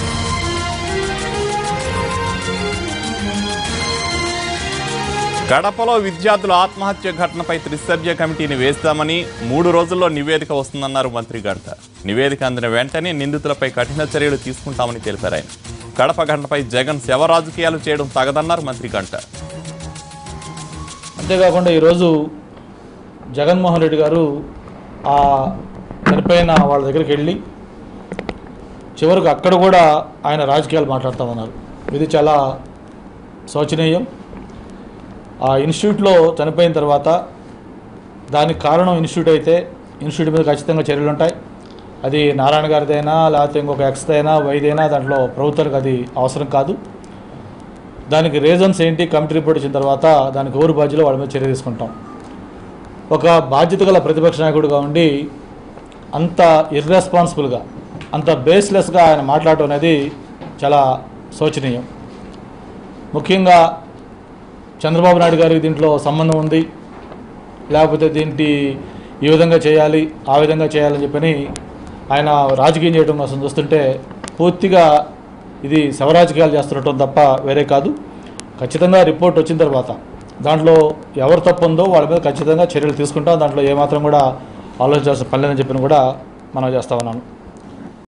గడపలో విద్యార్థుల ఆత్మహత్య ఘటనపై త్రిసభ్య కమిటీని వేస్తామని మూడు రోజుల్లో నివేదిక వస్తుందన్నారు మంత్రి గంట నివేదిక అందిన వెంటనే నిందితులపై కఠిన చర్యలు తీసుకుంటామని తెలిపారు ఆయన గడప ఘటనపై జగన్ శవ రాజకీయాలు చేయడం తగదన్నారు మంత్రి గంట అంతేకాకుండా ఈరోజు జగన్మోహన్ రెడ్డి గారు ఆ చనిపోయిన వాళ్ళ దగ్గరికి వెళ్ళి చివరికి అక్కడ కూడా ఆయన రాజకీయాలు మాట్లాడుతామన్నారు ఇది చాలా శోచనీయం ఆ ఇన్స్టిట్యూట్లో చనిపోయిన తర్వాత దానికి కారణం ఇన్స్టిట్యూట్ అయితే ఇన్స్టిట్యూట్ మీద ఖచ్చితంగా చర్యలు ఉంటాయి అది నారాయణ గారిదైనా లేకపోతే ఇంకొక ఎక్స్దైనా వైదైనా దాంట్లో ప్రభుత్వానికి అది అవసరం కాదు దానికి రీజన్స్ ఏంటి కమిటీ రిపోర్ట్ ఇచ్చిన తర్వాత దానికి ఎవరు బాధ్యులో వాళ్ళ మీద చర్య తీసుకుంటాం ఒక బాధ్యత గల ప్రతిపక్ష నాయకుడిగా ఉండి అంత ఇర్రెస్పాన్సిబుల్గా అంత బేస్లెస్గా ఆయన మాట్లాడటం అనేది చాలా శోచనీయం ముఖ్యంగా చంద్రబాబు నాయుడు గారికి దీంట్లో సంబంధం ఉంది లేకపోతే దీంటి ఈ విధంగా చేయాలి ఆ విధంగా చేయాలని చెప్పని ఆయన రాజకీయం చేయడం కోసం చూస్తుంటే పూర్తిగా ఇది శవరాజకీయాలు చేస్తుండటం తప్ప వేరే కాదు ఖచ్చితంగా రిపోర్ట్ వచ్చిన తర్వాత దాంట్లో ఎవరు తప్పు ఉందో వాళ్ళ మీద ఖచ్చితంగా చర్యలు తీసుకుంటాం దాంట్లో ఏమాత్రం కూడా ఆలోచించాల్సిన పని లేదని చెప్పిన కూడా మనం చేస్తా ఉన్నాను